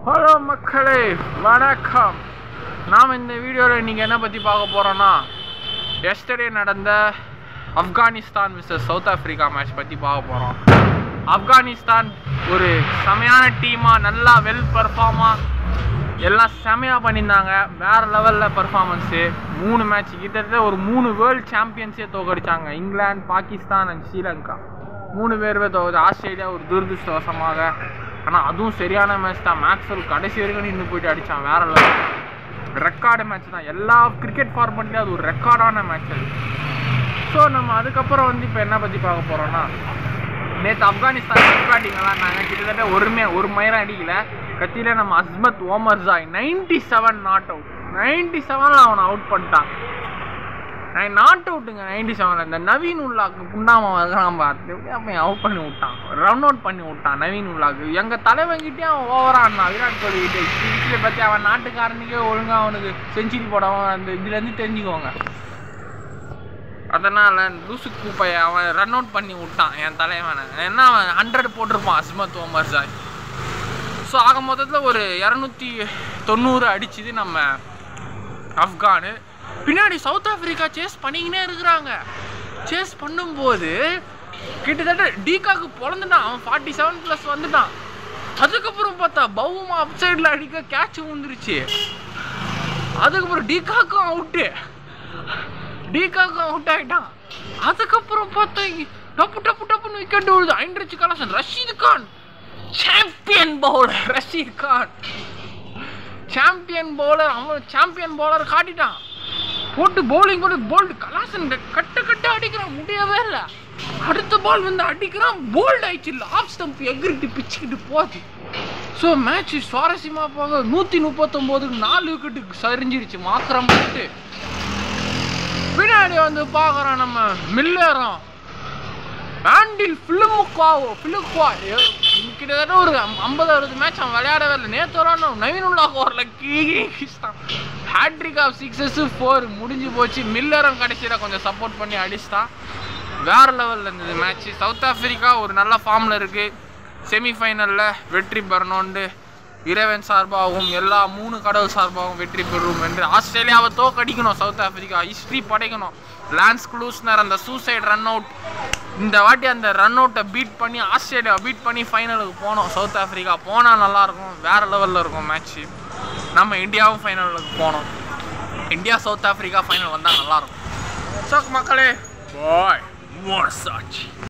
hello மக்களே வணக்கம் நாம் இந்த வீடியோவில் இன்றைக்கி என்ன பற்றி பார்க்க போகிறோன்னா எஸ்டர்டே நடந்த Afghanistan versus South Africa match பற்றி பார்க்க போகிறோம் ஆப்கானிஸ்தான் ஒரு செமையான டீமாக நல்லா வெல் பர்ஃபார்மாக எல்லாம் செமையாக பண்ணியிருந்தாங்க வேறு லெவலில் பர்ஃபார்மன்ஸு மூணு மேட்ச் கிட்டத்தட்ட ஒரு மூணு வேர்ல்டு சாம்பியன்ஸே தோக்கடிச்சாங்க இங்கிலாந்து பாகிஸ்தான் அண்ட் ஸ்ரீலங்கா மூணு பேருமே தோக்குது ஆஸ்திரேலியா ஒரு துரதிருஷ்டவசமாக ஆனால் அதுவும் சரியான மேட்ச் தான் மேக்ஸ்வெல் கடைசி வரைக்கும் நின்று போயிட்டு அடித்தான் வேற லெவல் ரெக்கார்டு மேட்ச் தான் எல்லா கிரிக்கெட் ஃபார்மெட்லேயும் அது ஒரு ரெக்கார்டான மேட்ச் அது ஸோ நம்ம அதுக்கப்புறம் வந்து இப்போ என்ன பற்றி பார்க்க போகிறோன்னா நேற்று ஆப்கானிஸ்தான் பேட்டிங்கெல்லாம் நாங்கள் கிட்டத்தட்ட ஒருமே ஒரு மயிரம் அடிக்கல கத்தியில் நம்ம Azmat Omarzai ninety seven not out ninety செவனில் அவனை அவுட் பண்ணிட்டான் நான் நாட் அவுட்டுங்க நைன்டி செவனில் இந்த நவீன் உல்லாக்கு குண்டாம வர்றான் பார்த்து அவன் அவுட் பண்ணி விட்டான் ரன் அவுட் பண்ணி விட்டான் நவீன் உல்லாக்கு எங்கள் தலைவங்கிட்டே அவன் ஓவராக இருந்தான் விராட் கோலி கிட்டே இதை பற்றி அவன் நாட்டுக்காரனுக்கே ஒழுங்காக அவனுக்கு செஞ்சுரி போடாமல் அந்த இதுலேருந்து தெரிஞ்சுக்கோங்க அதனால் லூசு கூப்பைய அவன் ரன் அவுட் பண்ணி விட்டான் என் தலைவனை ஏன்னா அவன் ஹண்ட்ரட் போட்டிருப்பான் அஸ்மத் ஓமர் ஜாய் ஸோ ஆக மொத்தத்தில் ஒரு இரநூத்தி தொண்ணூறு அடிச்சுது நம்ம ஆப்கானு பின்னாடி சவுத் ஆஃப்ரிக்கா சேஸ் பண்ணிக்கினே இருக்கிறாங்க சேஸ் பண்ணும்போது கிட்டத்தட்ட டீகாக்கு பிறந்துட்டான் அவன் ஃபார்ட்டி செவன் ப்ளஸ் வந்துட்டான் அதுக்கப்புறம் பார்த்தா பவுமா அப் சைடில் அடிக்க கேட்ச் வந்துருச்சு அதுக்கப்புறம் டீகாக்கும் அவுட்டு டீகாக்கும் அவுட் ஆகிட்டான் அதுக்கப்புறம் பார்த்தா இங்க டப்பு டப்பு டப்புன்னு விக்கெட் விழுது ஐண்டரிச்சு Klaasen Rashid Khan champion bowler Rashid Khan champion bowler அவன் சாம்பியன் பவுலர் காட்டிட்டான் போட்டு பவுலிங் போட்டு போல்டு கலாசன் கட்ட கட்ட அடிக்கிறான் முடியவே இல்லை அடுத்த பால் வந்து அடிக்கிறான் போல்டு ஆயிடுச்சு இல்லை ஆஃப் ஸ்டம்ப் எகிரிட்டு பிச்சுக்கிட்டு போகுது ஸோ மேட்ச் சுவாரஸ்யமாக போக நூற்றி முப்பத்தொம்போதுக்கு நாலு விக்கெட்டுக்கு சரிஞ்சிருச்சு மாத்திரம் போட்டு பின்னாடி வந்து பார்க்குறோம் நம்ம மில்லரும் ஆண்டில் ஃபிலிமுக்காவோ ஃபிலிக்வா கிட்டத்தட்ட ஒரு ஐம்பது அறுபது மேட்ச் அவன் விளையாடவே இல்லை நேற்று வரான் நவீன் உல்லாக ஓரல கீழிஸ்தான் ஹேட்ரிக் ஆஃப் சிக்ஸஸ் ஃபோர் முடிஞ்சு போச்சு மில்லரும் கடைசியில் கொஞ்சம் சப்போர்ட் பண்ணி அடிச்சிட்டான் வேற லெவலில் இருந்தது மேட்ச் சவுத் ஆஃப்ரிக்கா ஒரு நல்ல ஃபார்மில் இருக்குது செமிஃபைனலில் வெற்றி பெறணும்னு இறைவன் சார்பாகவும் எல்லா மூணு கடவுள் சார்பாகவும் வெற்றி பெறுவோம் என்று ஆஸ்திரேலியாவை தோக்கடிக்கணும் சவுத் ஆஃப்ரிக்கா ஹிஸ்ட்ரி படைக்கணும் லான்ஸ் குளூஸ்னர் அந்த சூசைட் ரன் அவுட் இந்த வாட்டி அந்த ரன் அவுட்டை பீட் பண்ணி ஆஸ்திரேலியா பீட் பண்ணி ஃபைனலுக்கு போனோம் சவுத் ஆஃப்ரிக்கா போனால் நல்லாயிருக்கும் வேறு லெவலில் இருக்கும் மேட்ச்சு நம்ம இந்தியாவும் ஃபைனலுக்கு போனோம் இந்தியா சவுத் ஆஃப்ரிக்கா ஃபைனல் வந்தால் நல்லாயிருக்கும் ஸோ மக்களே பாய் மோர் சாட்சி